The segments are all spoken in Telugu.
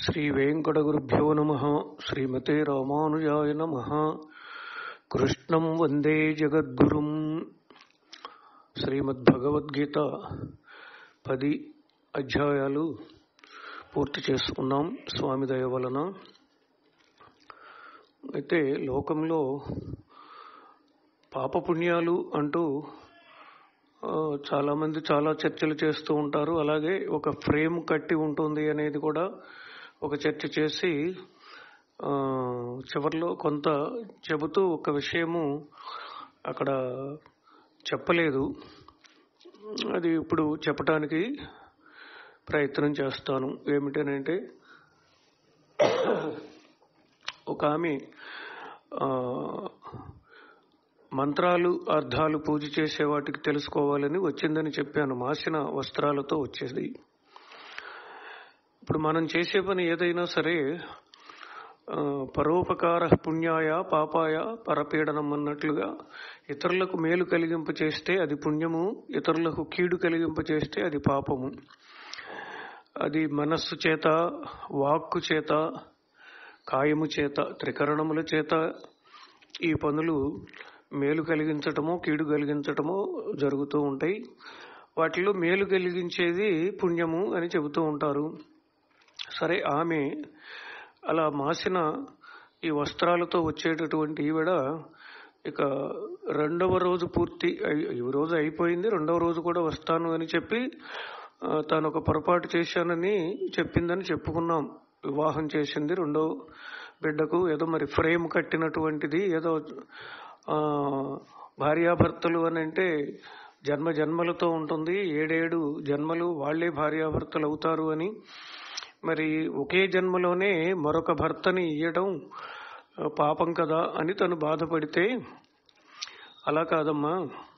శ్రీ వెంకటగురుభ్యో నమ శ్రీమతే రామానుజాయ నమ కృష్ణం వందే జగద్గురుం శ్రీమద్భగవద్గీత పది అధ్యాయాలు పూర్తి చేసుకున్నాం స్వామి దయ వలన అయితే లోకంలో పాపపుణ్యాలు అంటూ ఆ, చాలా మంది చాలా చర్చలు చేస్తూ ఉంటారు అలాగే ఒక ఫ్రేమ్ కట్టి ఉంటుంది అనేది కూడా ఒక చర్చ చేసి ఆ, చివరిలో కొంత చెబుతూ ఒక విషయము అక్కడ చెప్పలేదు అది ఇప్పుడు చెప్పటానికి ప్రయత్నం చేస్తాను ఏమిటనంటే ఒక ఆమె ఆ, మంత్రాలు అర్థాలు పూజ చేసే వాటికి తెలుసుకోవాలని వచ్చిందని చెప్పాను మాసిన వస్త్రాలతో వచ్చేది ఇప్పుడు మనం చేసే పని ఏదైనా సరే ఆ, పరోపకార పుణ్యాయ పాపాయ పరపీడనం అన్నట్లుగా ఇతరులకు మేలు కలిగింప చేస్తే అది పుణ్యము ఇతరులకు కీడు కలిగింప చేస్తే అది పాపము అది మనస్సు చేత వాక్కు చేత కాయము చేత త్రికరణముల చేత ఈ పనులు మేలు కలిగించటమో కీడు కలిగించటమో జరుగుతూ ఉంటాయి వాటిలో మేలు కలిగించేది పుణ్యము అని చెబుతూ ఉంటారు సరే ఆమె అలా మాసిన ఈ వస్త్రాలతో వచ్చేటటువంటి ఈవిడ ఇక రెండవ రోజు పూర్తి అయి- ఈ రోజు అయిపోయింది రెండవ రోజు కూడా వస్తాను అని చెప్పి ఆ, తాను ఒక పొరపాటు చేశానని చెప్పిందని చెప్పుకున్నాం వివాహం చేసింది రెండో బిడ్డకు ఏదో మరి ఫ్రేమ్ కట్టినటువంటిది ఏదో ఆ, భార్యాభర్తలు అని అంటే జన్మ జన్మలతో ఉంటుంది ఏడేడు జన్మలు వాళ్లే భార్యాభర్తలు అవుతారు అని మరి ఒకే జన్మలోనే మరొక భర్తని ఇయ్యడం ఆ, పాపం కదా అని తను బాధపడితే అలా కాదమ్మా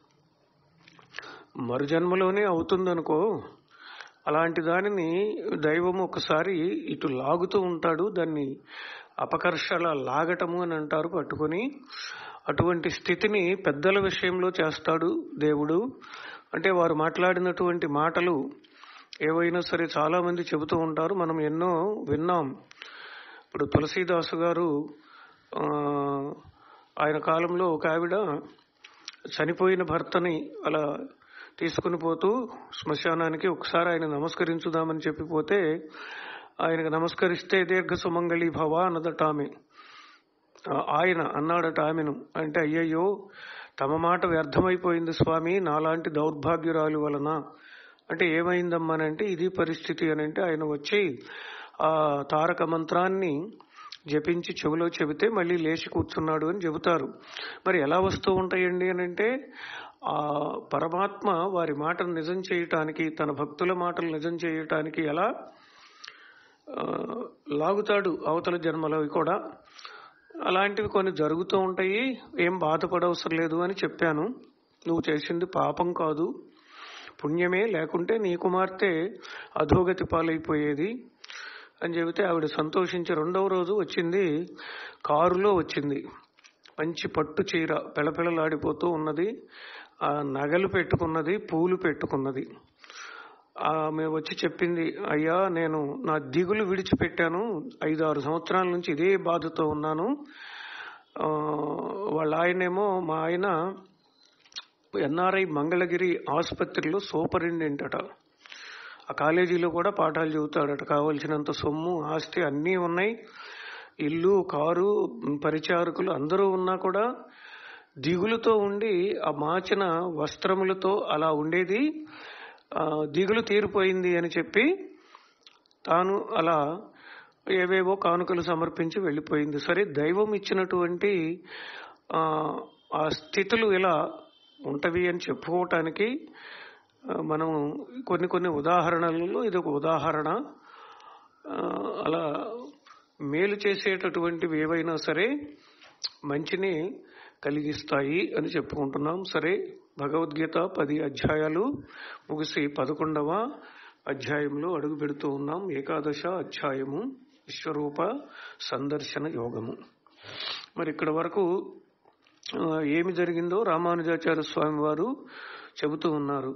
మరు జన్మలోనే అవుతుందనుకో అలాంటి దానిని దైవం ఒకసారి ఇటు లాగుతూ ఉంటాడు దాన్ని అపకర్షల లాగటము అని అంటారు పట్టుకొని అటువంటి స్థితిని పెద్దల విషయంలో చేస్తాడు దేవుడు అంటే వారు మాట్లాడినటువంటి మాటలు ఏవైనా సరే చాలా మంది చెబుతూ ఉంటారు మనం ఎన్నో విన్నాం ఇప్పుడు తులసీదాసు గారు ఆ, ఆయన కాలంలో ఒక ఆవిడ చనిపోయిన భర్తని అలా తీసుకుని పోతూ శ్మశానానికి ఒకసారి ఆయన నమస్కరించుదామని చెప్పిపోతే ఆయనకు నమస్కరిస్తే దీర్ఘ సుమంగళి భవ అన్నదట ఆమె ఆ, ఆయన అన్నాడట ఆమెను అంటే అయ్యయ్యో తమ మాట వ్యర్థమైపోయింది స్వామి నాలాంటి దౌర్భాగ్యురాలు వలన అంటే ఏమైందమ్మానంటే ఇది పరిస్థితి అని అంటే ఆయన వచ్చి ఆ తారక మంత్రాన్ని జపించి చెవిలో చెబితే మళ్ళీ లేచి కూర్చున్నాడు అని చెబుతారు మరి ఎలా వస్తూ ఉంటాయండి అని అంటే ఆ పరమాత్మ వారి మాటను నిజం చేయటానికి తన భక్తుల మాటలు నిజం చేయటానికి ఎలా ఆ, లాగుతాడు అవతల జన్మలో కూడా అలాంటివి కొన్ని జరుగుతూ ఉంటాయి ఏం బాధపడవసరం లేదు అని చెప్పాను నువ్వు చేసింది పాపం కాదు పుణ్యమే లేకుంటే నీ కుమార్తె అధోగతి పాలైపోయేది అని చెబితే ఆవిడ సంతోషించి రెండవ రోజు వచ్చింది కారులో వచ్చింది మంచి పట్టు చీర పెళపెళలాడిపోతూ ఉన్నది ఆ నగలు పెట్టుకున్నది పూలు పెట్టుకున్నది ఆమె వచ్చి చెప్పింది అయ్యా నేను నా దిగులు విడిచిపెట్టాను ఐదు ఆరు సంవత్సరాల నుంచి ఇదే బాధతో ఉన్నాను ఆ, వాళ్ళ ఆయనేమో మా ఆయన ఎన్ఆర్ఐ మంగళగిరి ఆసుపత్రిలో సూపరింటెండెంట్ అట ఆ కాలేజీలో కూడా పాఠాలు చెబుతాడట కావలసినంత సొమ్ము ఆస్తి అన్నీ ఉన్నాయి ఇల్లు కారు పరిచారకులు అందరూ ఉన్నా కూడా దిగులుతో ఉండి ఆ మాచిన వస్త్రములతో అలా ఉండేది ఆ, దిగులు తీరిపోయింది అని చెప్పి తాను అలా ఏవేవో కానుకలు సమర్పించి వెళ్ళిపోయింది సరే దైవం ఇచ్చినటువంటి ఆ, ఆ స్థితులు ఇలా ఉంటవి అని చెప్పుకోవటానికి ఆ, మనం కొన్ని కొన్ని ఉదాహరణలలో ఇది ఒక ఉదాహరణ ఆ, అలా మేలు చేసేటటువంటివి ఏవైనా సరే మంచిని కలిగిస్తాయి అని చెప్పుకుంటున్నాం సరే భగవద్గీత పది అధ్యాయాలు ముగిసి పదకొండవ అధ్యాయంలో అడుగు పెడుతూ ఉన్నాం ఏకాదశ అధ్యాయము విశ్వరూప సందర్శన యోగము మరి ఇక్కడ వరకు ఆ, ఏమి జరిగిందో రామానుజాచార్య స్వామి వారు చెబుతూ ఉన్నారు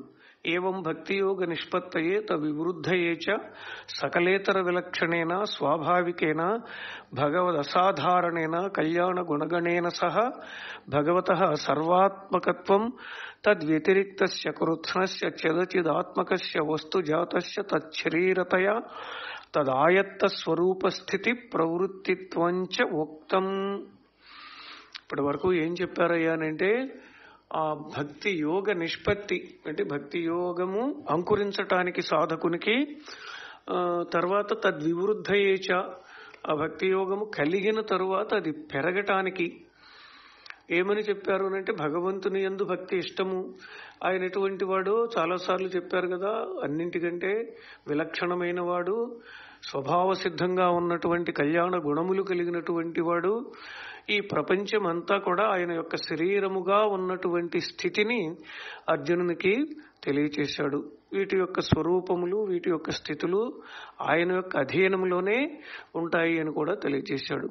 ఏం భక్తియోగ నిష్పత్తయే తవివృద్ధయే చ సకలేతర విలక్షణేన స్వాభావికేన భగవదసాధారణేన కళ్యాణ గుణగణేన సహ భగవత సర్వాత్మకత్వం తద్వ్యతిరిక్తస్య కృత్స్నస్య చదచిదాత్మకస్య వస్తుజాతస్య తచ్చరీరతయా తదాయత్త స్వరూప స్థితి ప్రవృత్తిత్వంచ ఉక్తం ఇప్పటి వరకు ఏం చెప్పారయ్యానంటే ఆ భక్తి యోగ నిష్పత్తి అంటే భక్తి యోగము అంకురించటానికి సాధకునికి ఆ, తర్వాత తద్వివృద్ధయేచ ఆ భక్తి యోగము కలిగిన తరువాత అది పెరగటానికి ఏమని చెప్పారు అంటే భగవంతుని ఎందు భక్తి ఇష్టము ఆయన ఎటువంటి వాడు చాలాసార్లు చెప్పారు కదా అన్నింటికంటే విలక్షణమైన వాడు స్వభావ సిద్ధంగా ఉన్నటువంటి కళ్యాణ గుణములు కలిగినటువంటి వాడు ఈ ప్రపంచం అంతా కూడా ఆయన యొక్క శరీరముగా ఉన్నటువంటి స్థితిని అర్జునునికి తెలియచేశాడు వీటి యొక్క స్వరూపములు వీటి యొక్క స్థితులు ఆయన యొక్క అధీనంలోనే ఉంటాయి అని కూడా తెలియచేశాడు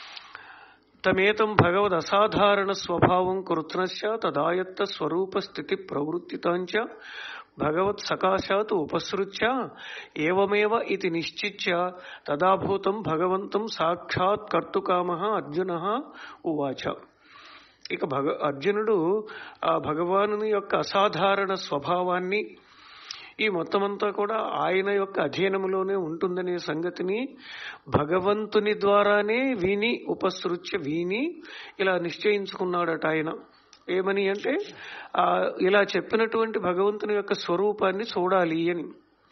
తమేతం భగవద్ అసాధారణ స్వభావం కృత్నస్య తదాయత్త స్వరూప స్థితి ప్రవృత్తితాంచ భగవత్ సకాశాత్ ఉపసృత్య ఏవమేవ ఇది నిశ్చిత్య తదాభూతం భగవంతం సాక్షాత్ కర్తుకామ అర్జున ఉవాచ ఇక భగ అర్జునుడు ఆ భగవానుని యొక్క అసాధారణ స్వభావాన్ని ఈ మొత్తమంతా కూడా ఆయన యొక్క అధీనములోనే ఉంటుందనే సంగతిని భగవంతుని ద్వారానే విని ఉపసృత్య విని ఇలా నిశ్చయించుకున్నాడట ఆయన ఏమని అంటే ఆ ఇలా చెప్పినటువంటి భగవంతుని యొక్క స్వరూపాన్ని చూడాలి అని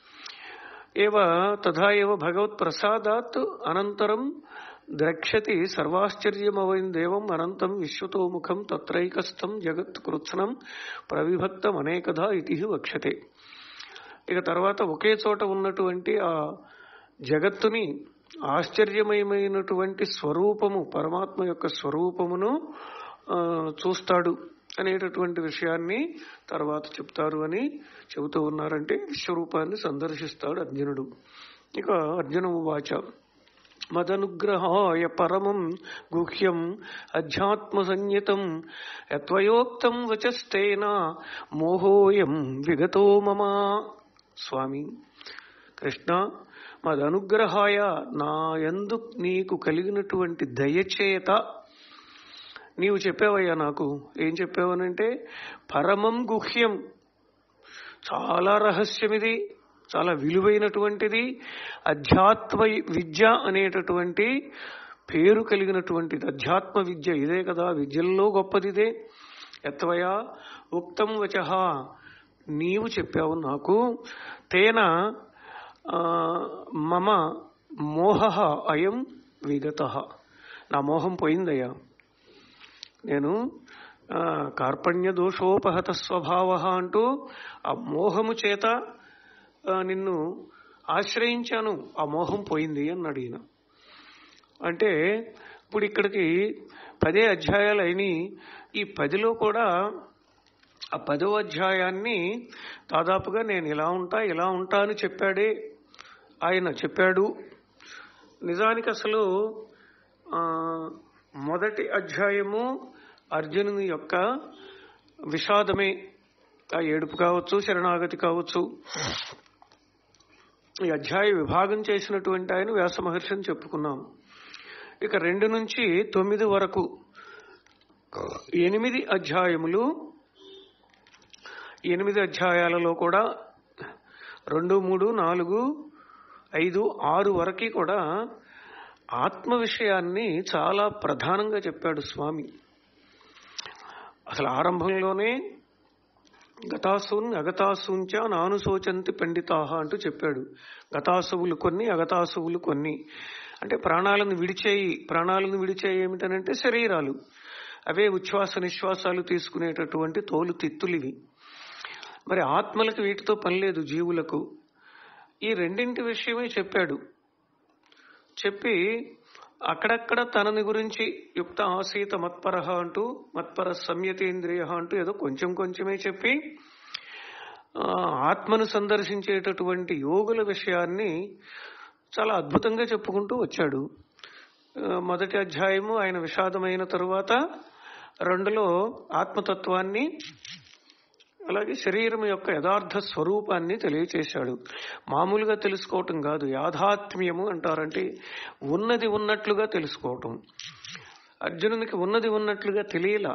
ఏవ తథా ఏవ భగవత్ ప్రసాదాత్ అనంతరం ద్రక్ష్యతి సర్వాశ్చర్యమవైన దేవం అనంతం విశ్వతోముఖం తత్రైకస్థం జగత్ కృత్స్నం ప్రవిభక్తం అనేకధా ఇది వక్ష్యతే ఇక తర్వాత ఒకే చోట ఉన్నటువంటి ఆ జగత్తుని ఆశ్చర్యమయమైనటువంటి స్వరూపము పరమాత్మ యొక్క స్వరూపమును ఆ, చూస్తాడు అనేటటువంటి విషయాన్ని తర్వాత చెప్తారు అని చెబుతూ ఉన్నారంటే విశ్వరూపాన్ని సందర్శిస్తాడు అర్జునుడు ఇక అర్జున వాచ మదనుగ్రహాయ పరమం గుహ్యం అధ్యాత్మ సంయతం యత్వయోక్తం వచస్తేన మోహోయం విగతో మమ స్వామి కృష్ణ మదనుగ్రహాయ నా యందు నీకు కలిగినటువంటి దయచేత నీవు చెప్పావయ్యా నాకు ఏం చెప్పావనంటే పరమం గుహ్యం చాలా రహస్యం ఇది చాలా విలువైనటువంటిది అధ్యాత్మ విద్య అనేటటువంటి పేరు కలిగినటువంటిది అధ్యాత్మ విద్య ఇదే కదా విద్యల్లో గొప్పదిదే ఎత్వయా ఉక్తం వచహ నీవు చెప్పావు నాకు తేన ఆ, మమ మోహ అయం విగత నా మోహం పోయిందయ్యా నేను ఆ, కార్పణ్య దోషోపహత స్వభావ అంటూ ఆ మోహము చేత ఆ, నిన్ను ఆశ్రయించాను ఆ మోహం పోయింది అన్నాడు ఈయన అంటే ఇప్పుడు ఇక్కడికి పదే అధ్యాయాలు అయినాయి ఈ పదిలో కూడా ఆ పదో అధ్యాయాన్ని దాదాపుగా నేను ఇలా ఉంటా ఇలా ఉంటా అని చెప్పాడే ఆయన చెప్పాడు నిజానికి అసలు ఆ, మొదటి అధ్యాయము అర్జునుని యొక్క విషాదమే ఆ ఏడుపు కావచ్చు శరణాగతి కావచ్చు ఈ అధ్యాయ విభాగం చేసినటువంటి ఆయన వ్యాస మహర్షిని చెప్పుకున్నాం ఇక రెండు నుంచి తొమ్మిది వరకు ఎనిమిది అధ్యాయములు ఎనిమిది అధ్యాయాలలో కూడా రెండు మూడు నాలుగు ఐదు ఆరు వరకు కూడా ఆత్మ విషయాన్ని చాలా ప్రధానంగా చెప్పాడు స్వామి అసలు ఆరంభంలోనే గతాసూన్ అగతాసూంచ నానుశోచంతి పండితాహ అంటూ చెప్పాడు గతాసువులు కొన్ని అగతాసువులు కొన్ని అంటే ప్రాణాలను విడిచేయి ప్రాణాలను విడిచేయి ఏమిటనంటే శరీరాలు అవే ఉచ్ఛ్వాస నిశ్వాసాలు తీసుకునేటటువంటి తోలు తిత్తులివి మరి ఆత్మలకు వీటితో పని లేదు జీవులకు ఈ రెండింటి విషయమే చెప్పాడు చెప్పి అక్కడక్కడ తనని గురించి యుక్త ఆసీత మత్పర అంటూ మత్పర సంయతేంద్రియ అంటూ ఏదో కొంచెం కొంచెమే చెప్పి ఆ, ఆత్మను సందర్శించేటటువంటి యోగుల విషయాన్ని చాలా అద్భుతంగా చెప్పుకుంటూ వచ్చాడు ఆ, మొదటి అధ్యాయము ఆయన విషాదమైన తరువాత రెండులో ఆత్మతత్వాన్ని అలాగే శరీరం యొక్క యథార్థ స్వరూపాన్ని తెలియచేశాడు మామూలుగా తెలుసుకోవటం కాదు యాథాత్మ్యము అంటారంటే ఉన్నది ఉన్నట్లుగా తెలుసుకోవటం అర్జునునికి ఉన్నది ఉన్నట్లుగా తెలియలా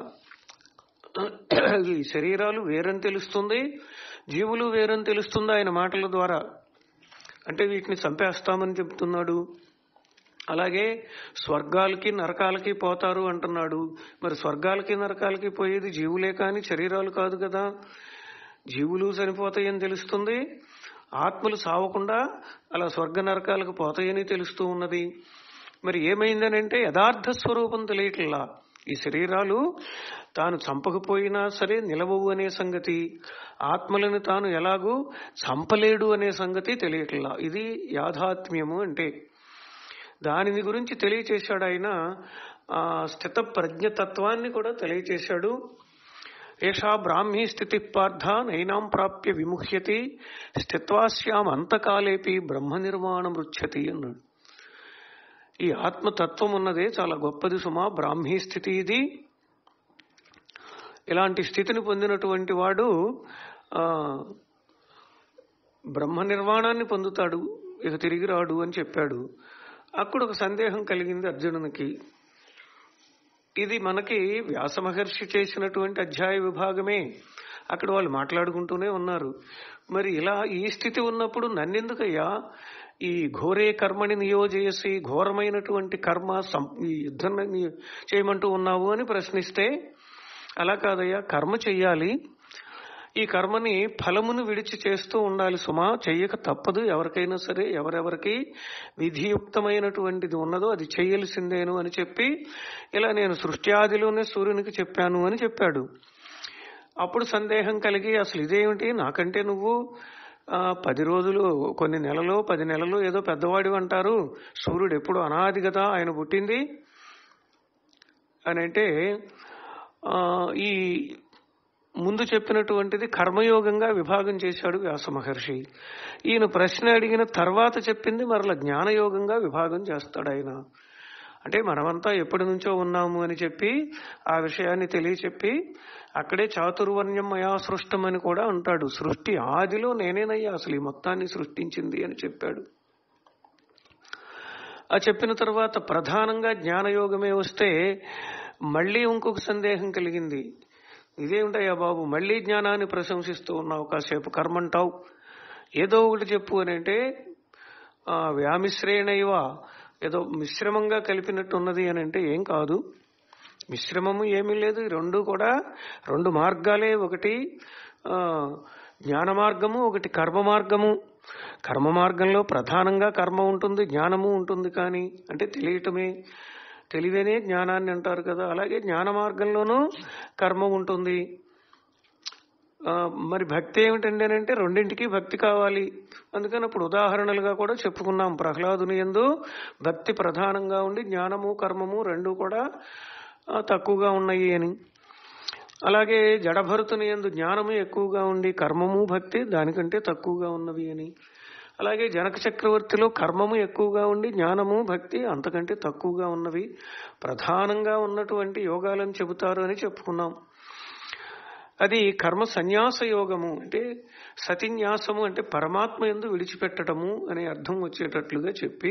ఈ శరీరాలు వేరని తెలుస్తుంది జీవులు వేరని తెలుస్తుంది ఆయన మాటల ద్వారా అంటే వీటిని చంపేస్తామని చెప్తున్నాడు అలాగే స్వర్గాలకి నరకాలకి పోతారు అంటున్నాడు మరి స్వర్గాలకి నరకాలకి పోయేది జీవులే కాని శరీరాలు కాదు కదా జీవులు చనిపోతాయని తెలుస్తుంది ఆత్మలు సావకుండా అలా స్వర్గ నరకాలకు పోతాయని తెలుస్తూ ఉన్నది మరి ఏమైందనంటే యథార్థ స్వరూపం తెలియట్లా ఈ శరీరాలు తాను చంపకపోయినా సరే నిలవవు అనే సంగతి ఆత్మలను తాను ఎలాగూ చంపలేడు అనే సంగతి తెలియట్లా ఇది యాథాత్మ్యము అంటే దానిని గురించి తెలియచేశాడు ఆయన ఆ స్థిత ప్రజ్ఞతత్వాన్ని కూడా తెలియచేశాడు ఏషా బ్రాహ్మీ స్థితి పార్థ నైనాం ప్రాప్య విముహ్యతి స్థిత్వాస్యాం అంతకాలేపి బ్రహ్మ నిర్మాణం రుచ్యతి అన్నాడు ఈ ఆత్మతత్వం ఉన్నదే చాలా గొప్పది సుమా బ్రాహ్మీ స్థితి ఇది ఇలాంటి స్థితిని పొందినటువంటి వాడు ఆ బ్రహ్మ నిర్వాణాన్ని పొందుతాడు ఇక తిరిగి రాడు అని చెప్పాడు అక్కడ ఒక సందేహం కలిగింది అర్జునునికి ఇది మనకి వ్యాస మహర్షి చేసినటువంటి అధ్యాయ విభాగమే అక్కడ వాళ్ళు మాట్లాడుకుంటూనే ఉన్నారు మరి ఇలా ఈ స్థితి ఉన్నప్పుడు నన్నెందుకయ్యా ఈ ఘోరే కర్మని నియోజయసి ఘోరమైనటువంటి కర్మ సం- ఈ యుద్ధాన్ని చేయమంటూ ఉన్నావు అని ప్రశ్నిస్తే అలా కాదయ్యా కర్మ చెయ్యాలి ఈ కర్మని ఫలమును విడిచి చేస్తూ ఉండాలి సుమా చెయ్యక తప్పదు ఎవరికైనా సరే ఎవరెవరికి విధియుక్తమైనటువంటిది ఉన్నదో అది చేయవలసిందేను అని చెప్పి ఇలా నేను సృష్టి ఆదిలోనే సూర్యునికి చెప్పాను అని చెప్పాడు అప్పుడు సందేహం కలిగి అసలు ఇదేమిటి నాకంటే నువ్వు ఆ, పది రోజులు కొన్ని నెలలు పది నెలలు ఏదో పెద్దవాడి అంటారు సూర్యుడు ఎప్పుడు అనాది కదా ఆయన పుట్టింది అని అంటే ఆ, ఈ ముందు చెప్పినటువంటిది కర్మయోగంగా విభాగం చేశాడు వ్యాస మహర్షి ఈయన ప్రశ్న అడిగిన తర్వాత చెప్పింది మరల జ్ఞానయోగంగా విభాగం చేస్తాడు ఆయన అంటే మనమంతా ఎప్పటి నుంచో ఉన్నాము అని చెప్పి ఆ విషయాన్ని తెలియచెప్పి అక్కడే చాతుర్వర్ణ్యం మయా సృష్టం అని కూడా అంటాడు సృష్టి ఆదిలో నేనేనయ్యా అసలు ఈ మొత్తాన్ని సృష్టించింది అని చెప్పాడు ఆ చెప్పిన తర్వాత ప్రధానంగా జ్ఞానయోగమే వస్తే మళ్ళీ ఇంకొక సందేహం కలిగింది ఇదేమిటయ్యా బాబు మళ్ళీ జ్ఞానాన్ని ప్రశంసిస్తూ ఉన్నావు కాసేపు కర్మంటావు ఏదో ఒకటి చెప్పు అని అంటే ఆ, వ్యామిశ్రేణైవ ఏదో మిశ్రమంగా కలిపినట్టు ఉన్నది అని అంటే ఏం కాదు మిశ్రమము ఏమీ లేదు ఈ రెండు కూడా రెండు మార్గాలే ఒకటి ఆ, జ్ఞాన మార్గము ఒకటి కర్మ మార్గము కర్మ మార్గంలో ప్రధానంగా కర్మ ఉంటుంది జ్ఞానము ఉంటుంది కానీ అంటే తెలియటమే తెలివేనే జ్ఞానాన్ని అంటారు కదా అలాగే జ్ఞాన మార్గంలోనూ కర్మ ఉంటుంది ఆ, మరి భక్తి ఏమిటండి అని అంటే రెండింటికి భక్తి కావాలి అందుకని అప్పుడు ఉదాహరణలుగా కూడా చెప్పుకున్నాం ప్రహ్లాదుని ఎందు భక్తి ప్రధానంగా ఉండి జ్ఞానము కర్మము రెండు కూడా ఆ, తక్కువగా ఉన్నాయి అని అలాగే జడభరతుని ఎందు జ్ఞానము ఎక్కువగా ఉండి కర్మము భక్తి దానికంటే తక్కువగా ఉన్నవి అని అలాగే జనక చక్రవర్తిలో కర్మము ఎక్కువగా ఉండి జ్ఞానము భక్తి అంతకంటే తక్కువగా ఉన్నవి ప్రధానంగా ఉన్నటువంటి యోగాలను చెబుతారు అని చెప్పుకున్నాం అది కర్మ సన్యాస యోగము అంటే సతిన్యాసము అంటే పరమాత్మ ఎందు విడిచిపెట్టడము అనే అర్థం వచ్చేటట్లుగా చెప్పి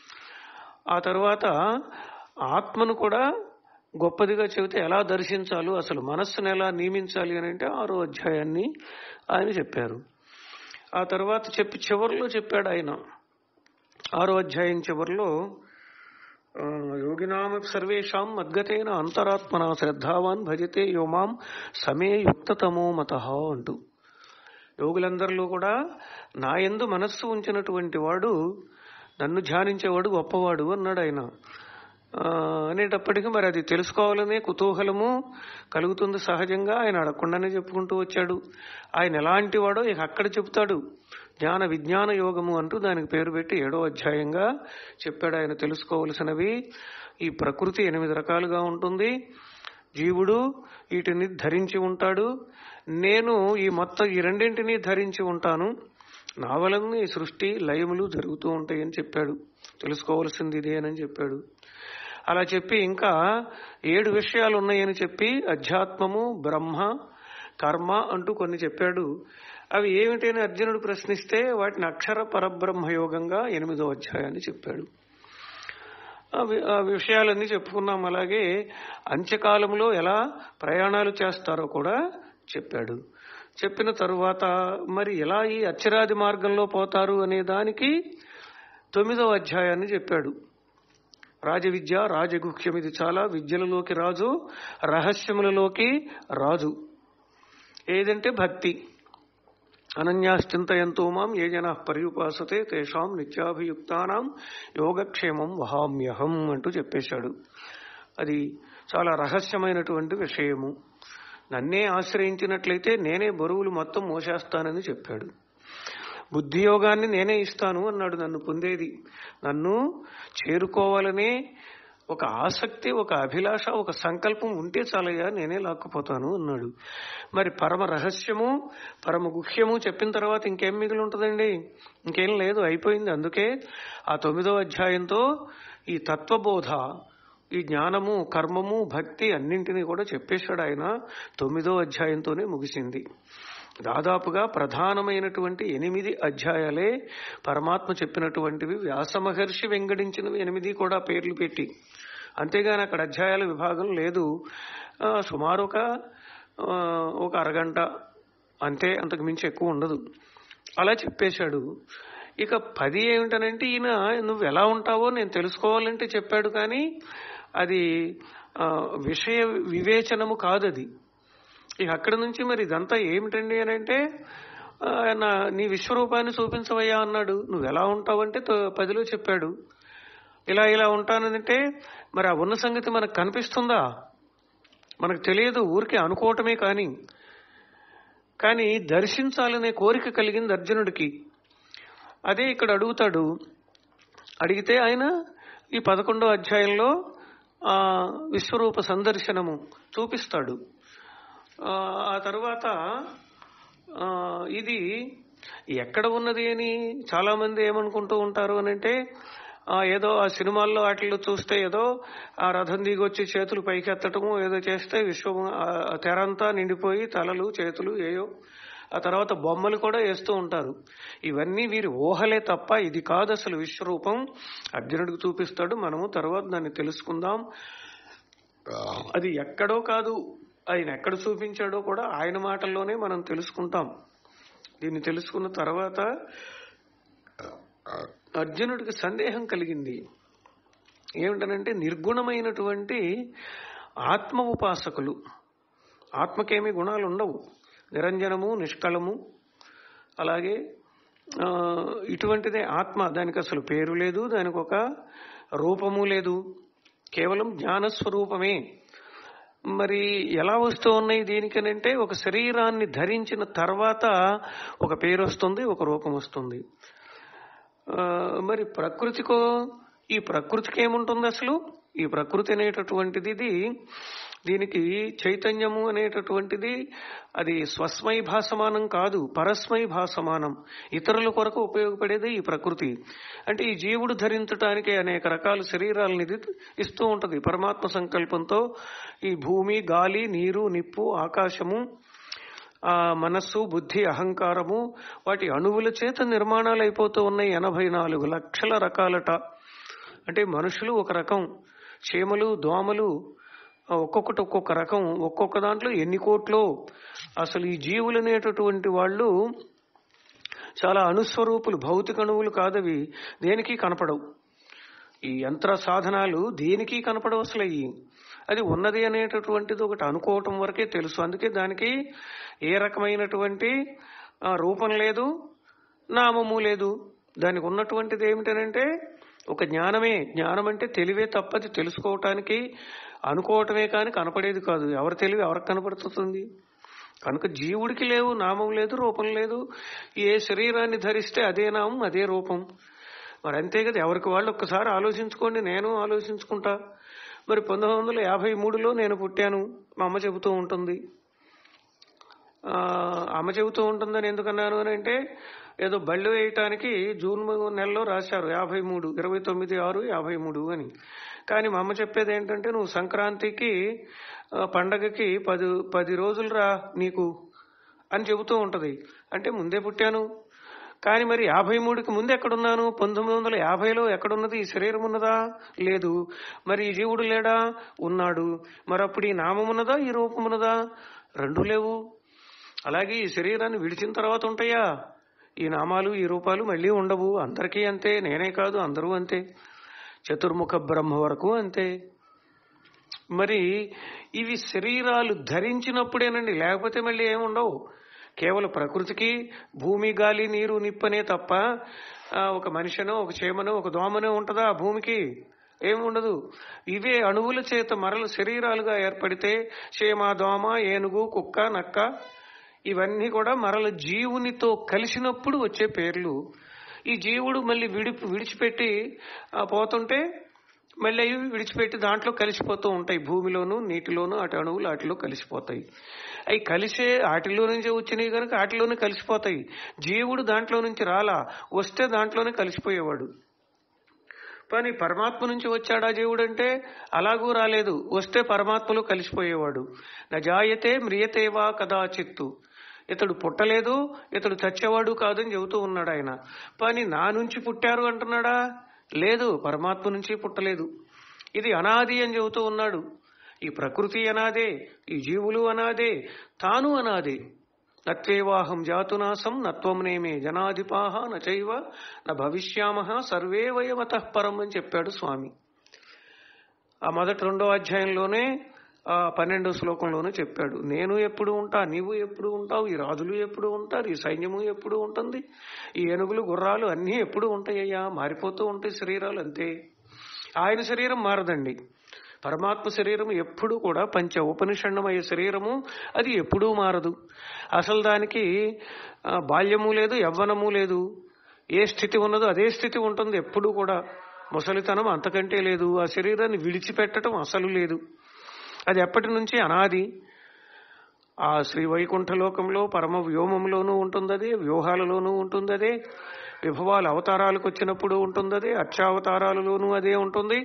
ఆ తర్వాత ఆత్మను కూడా గొప్పదిగా చెబితే ఎలా దర్శించాలో అసలు మనస్సును ఎలా నియమించాలి అని అంటే ఆరో అధ్యాయాన్ని ఆయన చెప్పారు ఆ తర్వాత చెప్పి చివరిలో చెప్పాడు ఆయన ఆరో అధ్యాయం చివరిలో ఆ, యోగినామ సర్వేషాం మద్గతేన అంతరాత్మన శ్రద్ధావాన్ భజతే యోమాం సమే యుక్తతమో మత అంటూ యోగులందరిలో కూడా నా యందు మనస్సు ఉంచినటువంటి వాడు నన్ను ధ్యానించేవాడు గొప్పవాడు అన్నాడు ఆయన ఆ, అనేటప్పటికీ మరి అది తెలుసుకోవాలనే కుతూహలము కలుగుతుంది సహజంగా ఆయన అడగకుండానే చెప్పుకుంటూ వచ్చాడు ఆయన ఎలాంటి వాడో ఇక అక్కడ చెప్తాడు జ్ఞాన విజ్ఞాన యోగము అంటూ దానికి పేరు పెట్టి ఏడో అధ్యాయంగా చెప్పాడు ఆయన తెలుసుకోవలసినవి ఈ ప్రకృతి ఎనిమిది రకాలుగా ఉంటుంది జీవుడు వీటిని ధరించి ఉంటాడు నేను ఈ మొత్తం ఈ రెండింటినీ ధరించి ఉంటాను నా వలన ఈ సృష్టి లయములు జరుగుతూ ఉంటాయని చెప్పాడు తెలుసుకోవలసింది ఇదేనని చెప్పాడు అలా చెప్పి ఇంకా ఏడు విషయాలు ఉన్నాయని చెప్పి అధ్యాత్మము బ్రహ్మ కర్మ అంటూ కొన్ని చెప్పాడు అవి ఏమిటని అర్జునుడు ప్రశ్నిస్తే వాటిని అక్షర పరబ్రహ్మ యోగంగా ఎనిమిదో అధ్యాయాన్ని చెప్పాడు ఆ వి- ఆ విషయాలన్నీ చెప్పుకున్నాం అలాగే అంత్యకాలంలో ఎలా ప్రయాణాలు చేస్తారో కూడా చెప్పాడు చెప్పిన తరువాత మరి ఎలా ఈ అచ్చరాది మార్గంలో పోతారు అనే దానికి తొమ్మిదవ అధ్యాయాన్ని చెప్పాడు రాజవిద్య రాజగుహ్యం ఇది చాలా విద్యలలోకి రాజు రహస్యములలోకి రాజు ఏదంటే భక్తి అనన్యాశ్చింతయంతో మాం ఏ జనా పర్యుపాసతే తేషాం నిత్యాభియుక్తానాం యోగక్షేమం వహామ్యహం అంటూ చెప్పేశాడు అది చాలా రహస్యమైనటువంటి విషయము నన్నే ఆశ్రయించినట్లయితే నేనే బరువులు మొత్తం మోసేస్తానని చెప్పాడు బుద్ధి యోగాన్ని నేనే ఇస్తాను అన్నాడు నన్ను పొందేది నన్ను చేరుకోవాలనే ఒక ఆసక్తి ఒక అభిలాష ఒక సంకల్పం ఉంటే చాలయ్యా నేనే లాక్కుపోతాను అన్నాడు మరి పరమ రహస్యము పరమ గుహ్యము చెప్పిన తర్వాత ఇంకేం మిగిలి ఉంటుందండి ఇంకేం లేదు అయిపోయింది అందుకే ఆ తొమ్మిదో అధ్యాయంతో ఈ తత్వబోధ ఈ జ్ఞానము కర్మము భక్తి అన్నింటినీ కూడా చెప్పేశాడు ఆయన తొమ్మిదో అధ్యాయంతోనే ముగిసింది దాదాపుగా ప్రధానమైనటువంటి ఎనిమిది అధ్యాయాలే పరమాత్మ చెప్పినటువంటివి వ్యాస మహర్షి వెంగడించినవి ఎనిమిది కూడా పేర్లు పెట్టి అంతేగాని అక్కడ అధ్యాయాల విభాగం లేదు ఆ, సుమారు ఒక ఆ, ఒక అరగంట అంతే అంతకు మించి ఎక్కువ ఉండదు అలా చెప్పేశాడు ఇక పది ఏమిటనంటే ఈయన నువ్వు ఎలా ఉంటావో నేను తెలుసుకోవాలంటే చెప్పాడు కానీ అది ఆ, విషయ వివేచనము కాదది ఇక అక్కడి నుంచి మరి ఇదంతా ఏమిటండి అని అంటే ఆ, నా నీ విశ్వరూపాన్ని చూపించవయ్యా అన్నాడు నువ్వు ఎలా ఉంటావంటే తో- పదిలో చెప్పాడు ఇలా ఇలా ఉంటానంటే మరి ఆ ఉన్న సంగతి మనకు కనిపిస్తుందా మనకు తెలియదు ఊరికే అనుకోవటమే కానీ కానీ దర్శించాలనే కోరిక కలిగింది అర్జునుడికి అదే ఇక్కడ అడుగుతాడు అడిగితే ఆయన ఈ పదకొండో అధ్యాయంలో ఆ విశ్వరూప సందర్శనము చూపిస్తాడు ఆ, ఆ తర్వాత ఆ, ఇది ఎక్కడ ఉన్నది అని చాలా మంది ఏమనుకుంటూ ఉంటారు అని అంటే ఆ, ఏదో ఆ సినిమాల్లో వాటిల్లో చూస్తే ఏదో ఆ రథం దిగొచ్చి చేతులు పైకి ఎత్తటము ఏదో చేస్తే విశ్వం ఆ తెరంతా నిండిపోయి తలలు చేతులు ఏయో ఆ తర్వాత బొమ్మలు కూడా వేస్తూ ఉంటారు ఇవన్నీ వీరి ఊహలే తప్ప ఇది కాదు అసలు విశ్వరూపం అర్జునుడికి చూపిస్తాడు మనము తర్వాత దాన్ని తెలుసుకుందాం అది ఎక్కడో కాదు ఆయన ఎక్కడ చూపించాడో కూడా ఆయన మాటల్లోనే మనం తెలుసుకుంటాం దీన్ని తెలుసుకున్న తర్వాత అర్జునుడికి సందేహం కలిగింది ఏమిటనంటే నిర్గుణమైనటువంటి ఆత్మ ఉపాసకులు ఆత్మకేమి గుణాలు ఉండవు నిరంజనము నిష్కలము అలాగే ఆ, ఇటువంటిదే ఆత్మ దానికి అసలు పేరు లేదు దానికి ఒక రూపము లేదు కేవలం జ్ఞానస్వరూపమే మరి ఎలా వస్తూ ఉన్నాయి దీనికనంటే ఒక శరీరాన్ని ధరించిన తర్వాత ఒక పేరు వస్తుంది ఒక రూపం వస్తుంది ఆ, మరి ప్రకృతికో ఈ ప్రకృతికి ఏముంటుంది అసలు ఈ ప్రకృతి అనేటటువంటిది ఇది దీనికి చైతన్యము అనేటటువంటిది అది స్వస్మై భాసమానం కాదు పరస్మై భాసమానం ఇతరుల కొరకు ఉపయోగపడేది ఈ ప్రకృతి అంటే ఈ జీవుడు ధరించడానికి అనేక రకాల శరీరాలను ఇది ఇస్తూ ఉంటది పరమాత్మ సంకల్పంతో ఈ భూమి గాలి నీరు నిప్పు ఆకాశము ఆ మనస్సు బుద్ధి అహంకారము వాటి అణువుల చేత నిర్మాణాలు అయిపోతూ ఉన్నాయి ఎనభై నాలుగు లక్షల రకాలట అంటే మనుషులు ఒక రకం చీమలు దోమలు ఆ, ఒక్కొక్కటి ఒక్కొక్క రకం ఒక్కొక్క దాంట్లో ఎన్ని కోట్లో అసలు ఈ జీవులు అనేటటువంటి వాళ్ళు చాలా అణుస్వరూపులు భౌతిక అణువులు కాదవి దేనికి కనపడవు ఈ యంత్ర సాధనాలు దేనికి కనపడవు అసలు అయ్యి అది ఉన్నది అనేటటువంటిది ఒకటి అనుకోవటం వరకే తెలుసు అందుకే దానికి ఏ రకమైనటువంటి ఆ, రూపం లేదు నామము లేదు దానికి ఉన్నటువంటిది ఏమిటనంటే ఒక జ్ఞానమే జ్ఞానం అంటే తెలివే తప్పది తెలుసుకోవటానికి అనుకోవటమే కానీ కనపడేది కాదు ఎవరి తెలివి ఎవరికి కనపడుతుంది కనుక జీవుడికి లేవు నామం లేదు రూపం లేదు ఏ శరీరాన్ని ధరిస్తే అదే నామం అదే రూపం మరి అంతే కదా ఎవరికి వాళ్ళు ఒక్కసారి ఆలోచించుకోండి నేను ఆలోచించుకుంటా మరి పంతొమ్మిది వందల యాభై మూడులో నేను పుట్టాను మా అమ్మ చెబుతూ ఉంటుంది ఆ, అమ్మ చెబుతూ ఉంటుందని ఎందుకన్నాను అని అంటే ఏదో బళ్ళు వేయటానికి జూన్ నెలలో రాశారు యాభై మూడు ఇరవై తొమ్మిది ఆరు యాభై మూడు అని కానీ మా అమ్మ చెప్పేది ఏంటంటే నువ్వు సంక్రాంతికి ఆ, పండగకి పది పది రోజులు రా నీకు అని చెబుతూ ఉంటది అంటే ముందే పుట్టాను కానీ మరి యాభై మూడుకి ముందు ఎక్కడున్నాను పంతొమ్మిది వందల యాభైలో ఎక్కడున్నది ఈ శరీరం ఉన్నదా లేదు మరి ఈ జీవుడు లేడా ఉన్నాడు మరి అప్పుడు ఈ నామం ఉన్నదా ఈ రూపం ఉన్నదా రెండు లేవు అలాగే ఈ శరీరాన్ని విడిచిన తర్వాత ఉంటాయా ఈ నామాలు ఈ రూపాలు మళ్ళీ ఉండవు అందరికీ అంతే నేనే కాదు అందరూ అంతే చతుర్ముఖ బ్రహ్మ వరకు అంతే మరి ఇవి శరీరాలు ధరించినప్పుడేనండి లేకపోతే మళ్ళీ ఏముండవు కేవలం ప్రకృతికి భూమి గాలి నీరు నిప్పనే తప్ప ఆ, ఒక మనిషినో ఒక చేమనో ఒక దోమనో ఉంటుందా ఆ భూమికి ఏముండదు ఇవే అణువుల చేత మరలు శరీరాలుగా ఏర్పడితే చేమ దోమ ఏనుగు కుక్క నక్క ఇవన్నీ కూడా మరల జీవునితో కలిసినప్పుడు వచ్చే పేర్లు ఈ జీవుడు మళ్ళీ విడి విడిచిపెట్టి ఆ, పోతుంటే మళ్ళీ అవి విడిచిపెట్టి దాంట్లో కలిసిపోతూ ఉంటాయి భూమిలోను నీటిలోను అటు అణువులు వాటిలో కలిసిపోతాయి అవి కలిసే వాటిలో నుంచి వచ్చినాయి కనుక వాటిలోనే కలిసిపోతాయి జీవుడు దాంట్లో నుంచి రాలా వస్తే దాంట్లోనే కలిసిపోయేవాడు కానీ పరమాత్మ నుంచి వచ్చాడా జీవుడు అంటే అలాగూ రాలేదు వస్తే పరమాత్మలో కలిసిపోయేవాడు నజాయతే మ్రియతేవా కదాచిత్తు ఇతడు పుట్టలేదు ఇతడు చచ్చేవాడు కాదని చెబుతూ ఉన్నాడు ఆయన కానీ నా నుంచి పుట్టారు అంటున్నాడా లేదు పరమాత్మ నుంచి పుట్టలేదు ఇది అనాది అని చెబుతూ ఉన్నాడు ఈ ప్రకృతి అనాదే ఈ జీవులు అనాదే తాను అనాదే నత్వేవాహం జాతునాసం నత్వం నేమే జనాధిపాహ నచైవ న భవిష్యామహ సర్వే వయమత పరం అని చెప్పాడు స్వామి ఆ మొదటి రెండో అధ్యాయంలోనే ఆ పన్నెండో శ్లోకంలోనే చెప్పాడు నేను ఎప్పుడు ఉంటా నీవు ఎప్పుడు ఉంటావు ఈ రాజులు ఎప్పుడు ఉంటారు ఈ సైన్యము ఎప్పుడు ఉంటుంది ఈ ఏనుగులు గుర్రాలు అన్నీ ఎప్పుడు ఉంటాయ్యా మారిపోతూ ఉంటాయి శరీరాలు అంతే ఆయన శరీరం మారదండి పరమాత్మ శరీరం ఎప్పుడు కూడా పంచ ఉపనిషణమయ్యే శరీరము అది ఎప్పుడూ మారదు అసలు దానికి ఆ, బాల్యము లేదు యవ్వనము లేదు ఏ స్థితి ఉన్నదో అదే స్థితి ఉంటుంది ఎప్పుడూ కూడా ముసలితనం అంతకంటే లేదు ఆ శరీరాన్ని విడిచిపెట్టడం అసలు లేదు అది ఎప్పటి నుంచి అనాది ఆ శ్రీ వైకుంఠ లోకంలో పరమ వ్యోమంలోనూ ఉంటుందదే వ్యూహాలలోనూ ఉంటుందదే విభవాలు అవతారాలకు వచ్చినప్పుడు ఉంటుందదే అక్షావతారాలలోనూ అదే ఉంటుంది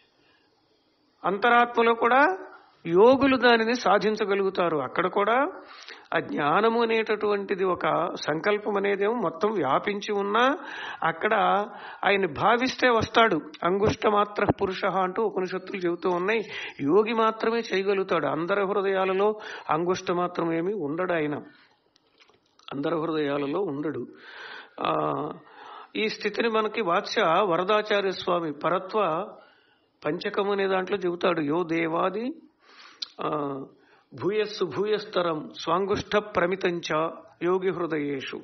అంతరాత్మలో కూడా యోగులు దానిని సాధించగలుగుతారు అక్కడ కూడా ఆ జ్ఞానము అనేటటువంటిది ఒక సంకల్పం అనేదేమో మొత్తం వ్యాపించి ఉన్నా అక్కడ ఆయన భావిస్తే వస్తాడు అంగుష్ట మాత్ర పురుష అంటూ ఉపనిషత్తులు చెబుతూ ఉన్నాయి యోగి మాత్రమే చేయగలుగుతాడు అందరి హృదయాలలో అంగుష్ట మాత్రం ఏమి ఉండడు ఆయన అందరి హృదయాలలో ఉండడు ఆ ఈ స్థితిని మనకి వాత్స్య వరదాచార్య స్వామి పరత్వ పంచకం అనే దాంట్లో చెబుతాడు యో దేవాది ఆ, భూయస్సు భూయస్తరం స్వాంగుష్ట ప్రమితంచ యోగి హృదయేషు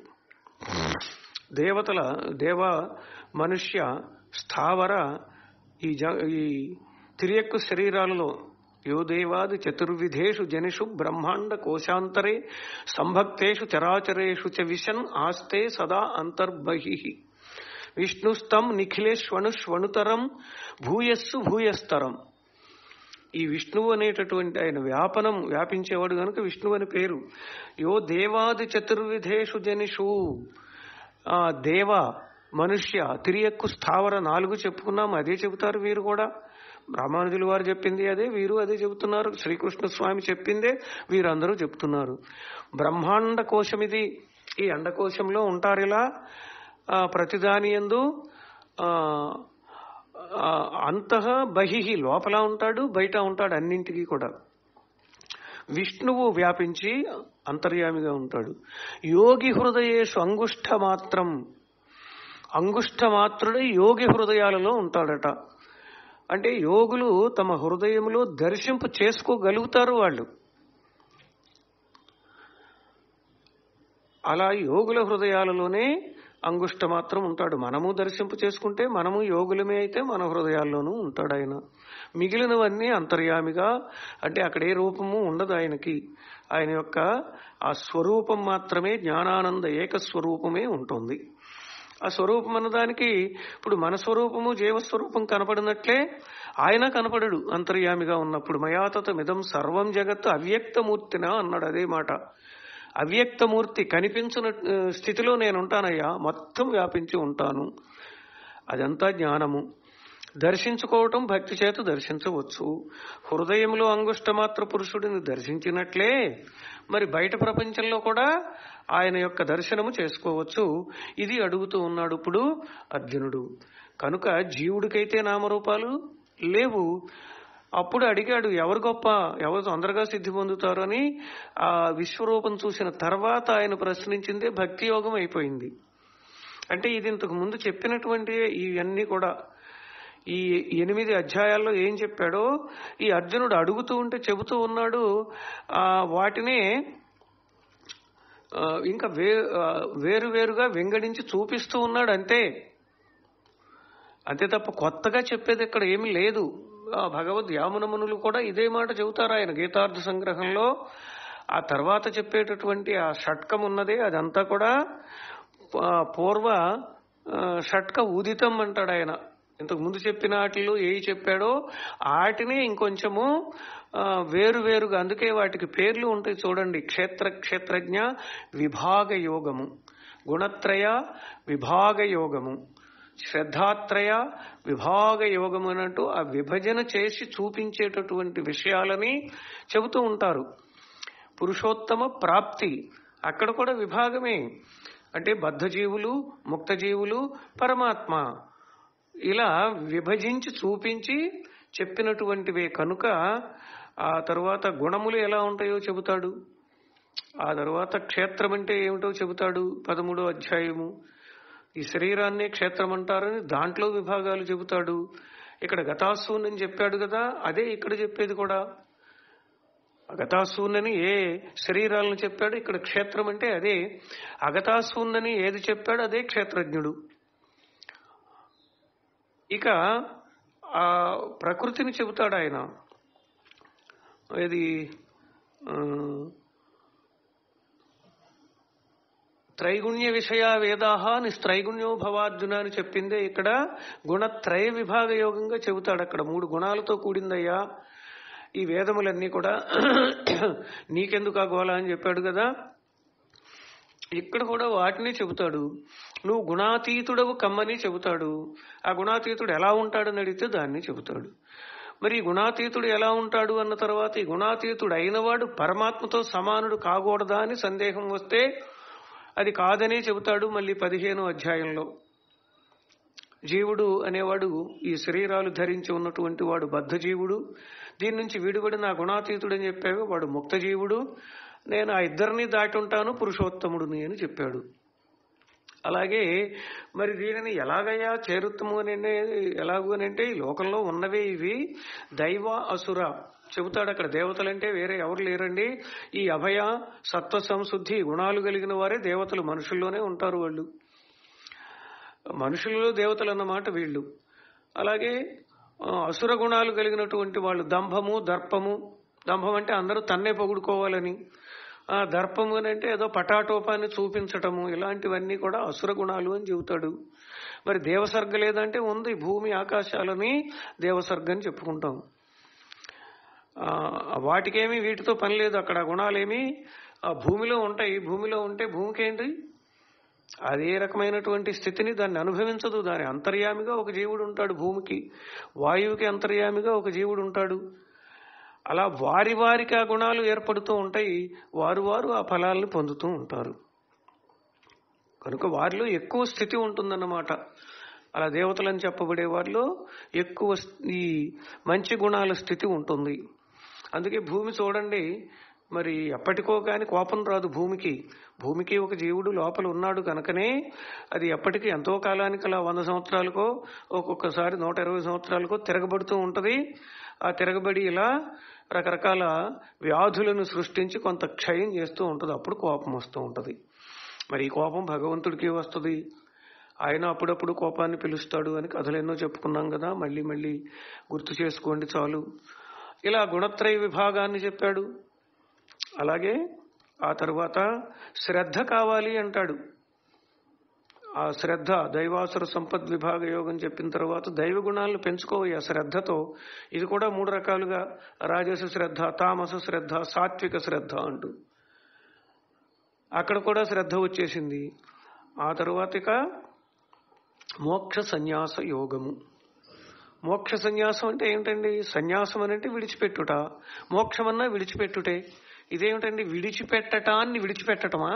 దేవతల దేవ మనుష్య స్థావర ఈ జ ఈ తిరియక్కు శరీరాలలో యో దేవాది చతుర్విధేషు జనిషు బ్రహ్మాండ కోశాంతరే సంభక్తేషు చరాచరేషు చ విశన్ ఆస్తే సదా అంతర్బహి విష్ణుస్తం నిఖిలేష్వణుష్వణుతరం భూయస్సు భూయస్తరం ఈ విష్ణువు అనేటటువంటి ఆయన వ్యాపనం వ్యాపించేవాడు గనుక విష్ణువు అని పేరు యో దేవాది చతుర్విధేషు జనిషు ఆ దేవ మనుష్య తిరియక్కు స్థావర నాలుగు చెప్పుకున్నాం అదే చెబుతారు వీరు కూడా రామానుజులు వారు చెప్పింది అదే వీరు అదే చెబుతున్నారు శ్రీకృష్ణ స్వామి చెప్పిందే వీరందరూ చెప్తున్నారు బ్రహ్మాండ కోశం ఇది ఈ అండకోశంలో ఉంటారు ఇలా ఆ, ప్రతిదాని యందు ఆ, ఆ, అంతః బహిహి లోపల ఉంటాడు బయట ఉంటాడు అన్నింటికి కూడా విష్ణువు వ్యాపించి అంతర్యామిగా ఉంటాడు యోగి హృదయేషు అంగుష్ట మాత్రం అంగుష్ట మాత్రుడే యోగి హృదయాలలో ఉంటాడట అంటే యోగులు తమ హృదయంలో దర్శింపు చేసుకోగలుగుతారు వాళ్ళు అలా యోగుల హృదయాలలోనే అంగుష్ట మాత్రం ఉంటాడు మనము దర్శింపు చేసుకుంటే మనము యోగులమే అయితే మన హృదయాల్లోనూ ఉంటాడు ఆయన మిగిలినవన్నీ అంతర్యామిగా అంటే అక్కడ ఏ రూపము ఉండదు ఆయనకి ఆయన యొక్క ఆ స్వరూపం మాత్రమే జ్ఞానానంద ఏకస్వరూపమే ఉంటుంది ఆ స్వరూపం అన్నదానికి ఇప్పుడు మన స్వరూపము జీవస్వరూపం కనపడినట్లే ఆయన కనపడడు అంతర్యామిగా ఉన్నప్పుడు మయాతత మిదం సర్వం జగత్ అవ్యక్తమూర్తిన అన్నాడు అదే మాట అవ్యక్తమూర్తి కనిపించిన ఆ, స్థితిలో నేను ఉంటానయ్యా మొత్తం వ్యాపించి ఉంటాను అదంతా జ్ఞానము దర్శించుకోవటం భక్తి చేత దర్శించవచ్చు హృదయంలో అంగుష్టమాత్ర పురుషుడిని దర్శించినట్లే మరి బయట ప్రపంచంలో కూడా ఆయన యొక్క దర్శనము చేసుకోవచ్చు ఇది అడుగుతూ ఉన్నాడు ఇప్పుడు అర్జునుడు కనుక జీవుడికైతే నామరూపాలు లేవు అప్పుడు అడిగాడు ఎవరు గొప్ప ఎవరు తొందరగా సిద్ధి పొందుతారు అని ఆ విశ్వరూపం చూసిన తర్వాత ఆయన ప్రశ్నించిందే భక్తి యోగం అయిపోయింది అంటే ఇది ఇంతకు ముందు చెప్పినటువంటి ఇవన్నీ కూడా ఈ ఎనిమిది అధ్యాయాల్లో ఏం చెప్పాడో ఈ అర్జునుడు అడుగుతూ ఉంటే చెబుతూ ఉన్నాడు ఆ వాటినే ఆ, ఇంకా వే ఆ, వేరువేరుగా వెంగడించి చూపిస్తూ ఉన్నాడు అంతే అంతే తప్ప కొత్తగా చెప్పేది ఇక్కడ ఏమీ లేదు ఆ భగవద్ యామునమునులు కూడా ఇదే మాట చెబుతారు ఆయన గీతార్థ సంగ్రహంలో ఆ తర్వాత చెప్పేటటువంటి ఆ షట్కం ఉన్నదే అదంతా కూడా ఆ, పూర్వ ఆ, షట్క ఉదితం అంటాడు ఆయన ఇంతకు ముందు చెప్పిన వాటిలో ఏవి చెప్పాడో వాటిని ఇంకొంచెము ఆ, వేరు వేరుగా అందుకే వాటికి పేర్లు ఉంటాయి చూడండి క్షేత్ర క్షేత్రజ్ఞ విభాగ యోగము గుణత్రయ విభాగ యోగము శ్రద్ధాత్రయ విభాగ యోగం అన్నట్టు ఆ విభజన చేసి చూపించేటటువంటి విషయాలని చెబుతూ ఉంటారు పురుషోత్తమ ప్రాప్తి అక్కడ కూడా విభాగమే అంటే బద్ధజీవులు ముక్తజీవులు పరమాత్మ ఇలా విభజించి చూపించి చెప్పినటువంటివే కనుక ఆ తర్వాత గుణములు ఎలా ఉంటాయో చెబుతాడు ఆ తర్వాత క్షేత్రం అంటే ఏమిటో చెబుతాడు పదమూడో అధ్యాయము ఈ శరీరాన్నే క్షేత్రం అంటారని దాంట్లో విభాగాలు చెబుతాడు ఇక్కడ గతాసూన్ చెప్పాడు కదా అదే ఇక్కడ చెప్పేది కూడా అగతాసూన్నని ఏ శరీరాలను చెప్పాడు ఇక్కడ క్షేత్రం అంటే అదే అగతాసూన్నని ఏది చెప్పాడు అదే క్షేత్రజ్ఞుడు ఇక ఆ ప్రకృతిని చెబుతాడు ఆయన ఇది ఆ, త్రైగుణ్య విషయ వేదాహ నిస్త్రైగుణ్యో భవార్జున అని చెప్పిందే ఇక్కడ గుణత్రయ విభాగ యోగంగా చెబుతాడు అక్కడ మూడు గుణాలతో కూడిందయ్యా ఈ వేదములన్నీ కూడా నీకెందుకు ఆ గోళ అని చెప్పాడు కదా ఇక్కడ కూడా వాటిని చెబుతాడు నువ్వు గుణాతీతుడవు కమ్మని చెబుతాడు ఆ గుణాతీతుడు ఎలా ఉంటాడని అడిగితే దాన్ని చెబుతాడు మరి ఈ గుణాతీతుడు ఎలా ఉంటాడు అన్న తర్వాత ఈ గుణాతీతుడు అయినవాడు పరమాత్మతో సమానుడు కాకూడదా అని సందేహం వస్తే అది కాదనే చెబుతాడు మళ్ళీ పదిహేను అధ్యాయంలో జీవుడు అనేవాడు ఈ శరీరాలు ధరించి ఉన్నటువంటి వాడు బద్ధ జీవుడు దీని నుంచి విడిపడిన ఆ గుణాతీతుడు అని చెప్పావు వాడు ముక్త జీవుడు నేను ఆ ఇద్దరిని దాటి ఉంటాను పురుషోత్తముడిని అని చెప్పాడు అలాగే మరి దీనిని ఎలాగయ్యా చేరుత్తము అని ఎలాగూ అని అంటే ఈ లోకంలో ఉన్నవే ఇవి దైవ అసుర చెబుతాడు అక్కడ దేవతలంటే వేరే ఎవరు లేరండి ఈ అభయ సత్వ సంశుద్ధి గుణాలు కలిగిన వారే దేవతలు మనుషుల్లోనే ఉంటారు వాళ్ళు మనుషులలో దేవతలు అన్నమాట వీళ్ళు అలాగే ఆ, అసుర గుణాలు కలిగినటువంటి వాళ్ళు దంభము దర్పము దంభం అంటే అందరూ తన్నే పొగుడుకోవాలని ఆ దర్పము అని అంటే ఏదో పటాటోపాన్ని చూపించటము ఇలాంటివన్నీ కూడా అసుర గుణాలు అని చెబుతాడు మరి దేవసర్గ లేదంటే ఉంది భూమి ఆకాశాలని దేవసర్గ అని చెప్పుకుంటాం ఆ, వాటికేమి వీటితో పని లేదు అక్కడ గుణాలేమి ఆ భూమిలో ఉంటాయి భూమిలో ఉంటే భూమికి ఏంటి అదే రకమైనటువంటి స్థితిని దాన్ని అనుభవించదు దాని అంతర్యామిగా ఒక జీవుడు ఉంటాడు భూమికి వాయువుకి అంతర్యామిగా ఒక జీవుడు ఉంటాడు అలా వారి వారికి ఆ గుణాలు ఏర్పడుతూ ఉంటాయి వారు వారు ఆ ఫలాలను పొందుతూ ఉంటారు కనుక వారిలో ఎక్కువ స్థితి ఉంటుందన్నమాట అలా దేవతలని చెప్పబడే వారిలో ఎక్కువ స్- ఈ మంచి గుణాల స్థితి ఉంటుంది అందుకే భూమి చూడండి మరి ఎప్పటికో కాని కోపం రాదు భూమికి భూమికి ఒక జీవుడు లోపల ఉన్నాడు కనుకనే అది ఎప్పటికీ ఎంతో కాలానికి అలా వంద సంవత్సరాలకో ఒక్కొక్కసారి నూట ఇరవై సంవత్సరాలకో తిరగబడుతూ ఉంటది ఆ తిరగబడి ఇలా రకరకాల వ్యాధులను సృష్టించి కొంత క్షయం చేస్తూ ఉంటుంది అప్పుడు కోపం వస్తూ ఉంటది మరి ఈ కోపం భగవంతుడికి వస్తుంది ఆయన అప్పుడప్పుడు కోపాన్ని పిలుస్తాడు అని కథలు ఎన్నో చెప్పుకున్నాం కదా మళ్ళీ మళ్ళీ గుర్తు చేసుకోండి చాలు ఇలా గుణత్రయ విభాగాన్ని చెప్పాడు అలాగే ఆ తర్వాత శ్రద్ధ కావాలి అంటాడు ఆ శ్రద్ధ దైవాసుర సంపద్ విభాగ యోగం చెప్పిన తర్వాత దైవ గుణాలను పెంచుకోవాలి ఆ శ్రద్ధతో ఇది కూడా మూడు రకాలుగా రాజస శ్రద్ధ తామస శ్రద్ధ సాత్విక శ్రద్ధ అంటూ అక్కడ కూడా శ్రద్ధ వచ్చేసింది ఆ తరువాత ఇక మోక్ష సన్యాస యోగము మోక్ష సన్యాసం అంటే ఏమిటండి సన్యాసం అని అంటే విడిచిపెట్టుట మోక్షమన్నా విడిచిపెట్టుటే ఇదేమిటండి విడిచిపెట్టటాన్ని విడిచిపెట్టటమా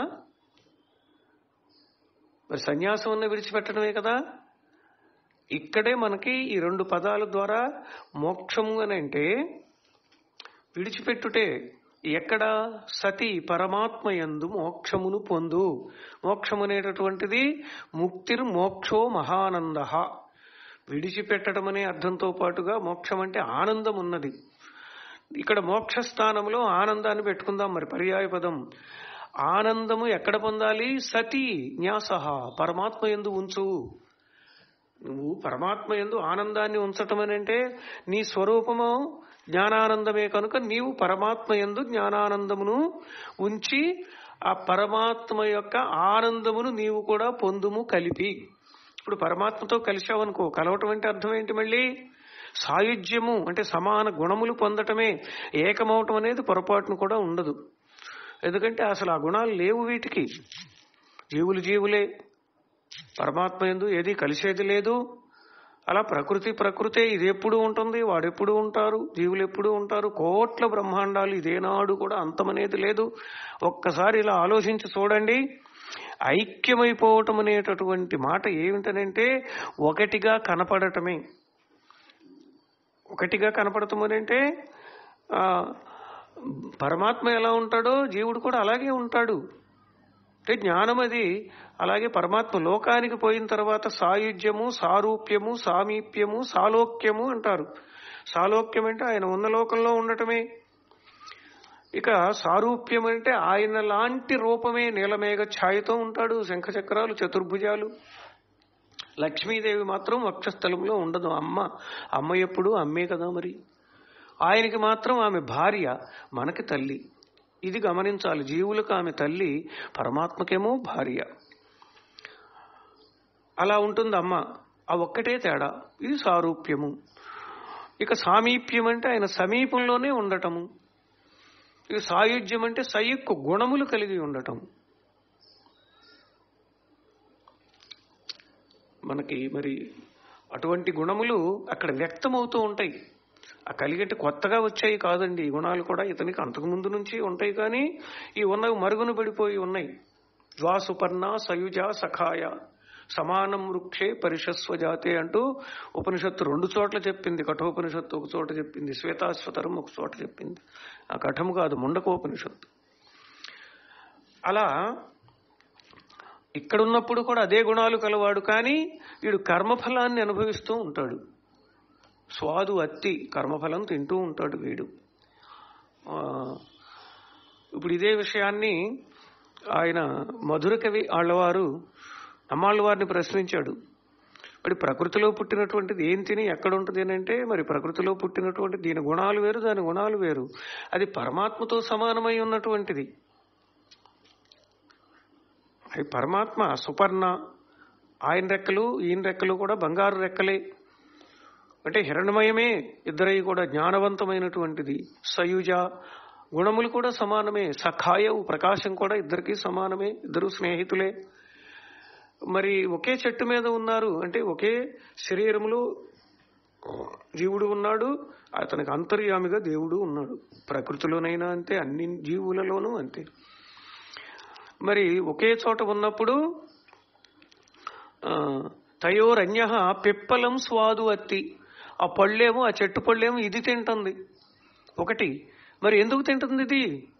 మరి సన్యాసం అన్న విడిచిపెట్టడమే కదా ఇక్కడే మనకి ఈ రెండు పదాల ద్వారా మోక్షము అని అంటే విడిచిపెట్టుటే ఎక్కడ సతి పరమాత్మ యందు మోక్షమును పొందు మోక్షం అనేటటువంటిది ముక్తిర్ మోక్షో మహానంద విడిచిపెట్టడం అనే అర్థంతో పాటుగా మోక్షం అంటే ఆనందం ఉన్నది ఇక్కడ మోక్ష స్థానంలో ఆనందాన్ని పెట్టుకుందాం మరి పర్యాయ పదం ఆనందము ఎక్కడ పొందాలి సతి న్యాస పరమాత్మ ఎందు ఉంచు నువ్వు పరమాత్మ ఎందు ఆనందాన్ని ఉంచటం అని అంటే నీ స్వరూపము జ్ఞానానందమే కనుక నీవు పరమాత్మ ఎందు జ్ఞానానందమును ఉంచి ఆ పరమాత్మ యొక్క ఆనందమును నీవు కూడా పొందుము కలిపి ఇప్పుడు పరమాత్మతో కలిశావనుకో కలవటం అంటే అర్థం ఏంటి మళ్ళీ సాయుధ్యము అంటే సమాన గుణములు పొందటమే ఏకమవటం అనేది పొరపాటును కూడా ఉండదు ఎందుకంటే అసలు ఆ గుణాలు లేవు వీటికి జీవులు జీవులే పరమాత్మ ఎందు ఏది కలిసేది లేదు అలా ప్రకృతి ప్రకృతే ఇది ఎప్పుడు ఉంటుంది వాడెప్పుడు ఉంటారు జీవులు ఎప్పుడు ఉంటారు కోట్ల బ్రహ్మాండాలు ఇదేనాడు కూడా అంతమనేది లేదు ఒక్కసారి ఇలా ఆలోచించి చూడండి ఐక్యమైపోవటం అనేటటువంటి మాట ఏమిటనంటే ఒకటిగా కనపడటమే ఒకటిగా కనపడటం అంటే ఆ, పరమాత్మ ఎలా ఉంటాడో జీవుడు కూడా అలాగే ఉంటాడు అంటే జ్ఞానం అది అలాగే పరమాత్మ లోకానికి పోయిన తర్వాత సాయుధ్యము సారూప్యము సామీప్యము సాలోక్యము అంటారు సాలోక్యం అంటే ఆయన ఉన్న లోకంలో ఉండటమే ఇక సారూప్యం అంటే ఆయన లాంటి రూపమే నీలమేఘ ఛాయతో ఉంటాడు శంఖచక్రాలు చతుర్భుజాలు లక్ష్మీదేవి మాత్రం వక్షస్థలంలో ఉండదు అమ్మ అమ్మ ఎప్పుడు అమ్మే కదా మరి ఆయనకి మాత్రం ఆమె భార్య మనకి తల్లి ఇది గమనించాలి జీవులకు ఆమె తల్లి పరమాత్మకేమో భార్య అలా ఉంటుంది అమ్మ ఆ ఒక్కటే తేడా ఇది సారూప్యము ఇక సామీప్యం అంటే ఆయన సమీపంలోనే ఉండటము ఇక సాయుధ్యం అంటే సయుక్కు గుణములు కలిగి ఉండటం మనకి మరి అటువంటి గుణములు అక్కడ వ్యక్తమవుతూ ఉంటాయి ఆ కలిగేటి కొత్తగా వచ్చాయి కాదండి ఈ గుణాలు కూడా ఇతనికి అంతకు ముందు నుంచి ఉంటాయి కానీ ఈ ఉన్నవి మరుగున పడిపోయి ఉన్నాయి ద్వాసుపర్ణ సయుజ సఖాయ సమానం వృక్షే పరిషస్వ జాతే అంటూ ఉపనిషత్తు రెండు చోట్ల చెప్పింది కఠోపనిషత్తు ఒక చోట చెప్పింది శ్వేతాశ్వతరం ఒక చోట చెప్పింది ఆ కఠము కాదు ముండకోపనిషత్తు అలా ఇక్కడున్నప్పుడు కూడా అదే గుణాలు కలవాడు కానీ వీడు కర్మఫలాన్ని అనుభవిస్తూ ఉంటాడు స్వాదు అత్తి కర్మఫలం తింటూ ఉంటాడు వీడు ఆ, ఇప్పుడు ఇదే విషయాన్ని ఆయన మధుర కవి ఆళ్లవారు నమ్మాళ్ళ వారిని ప్రశ్నించాడు మరి ప్రకృతిలో పుట్టినటువంటిది ఏం తిని ఎక్కడ ఉంటుంది అని అంటే మరి ప్రకృతిలో పుట్టినటువంటి దీని గుణాలు వేరు దాని గుణాలు వేరు అది పరమాత్మతో సమానమై ఉన్నటువంటిది అది పరమాత్మ సుపర్ణ ఆయన రెక్కలు ఈయన రెక్కలు కూడా బంగారు రెక్కలే అంటే హిరణ్మయమే ఇద్దరై కూడా జ్ఞానవంతమైనటువంటిది సయుజ గుణములు కూడా సమానమే సఖాయవు ప్రకాశం కూడా ఇద్దరికి సమానమే ఇద్దరు స్నేహితులే మరి ఒకే చెట్టు మీద ఉన్నారు అంటే ఒకే శరీరములో జీవుడు ఉన్నాడు అతనికి అంతర్యామిగా దేవుడు ఉన్నాడు ప్రకృతిలోనైనా అంతే అన్ని జీవులలోనూ అంతే మరి ఒకే చోట ఉన్నప్పుడు ఆ, తయోరన్య పిప్పలం స్వాదు అత్తి ఆ పళ్ళేమో ఆ చెట్టు పళ్ళేమో ఇది తింటుంది ఒకటి మరి ఎందుకు తింటుంది ఇది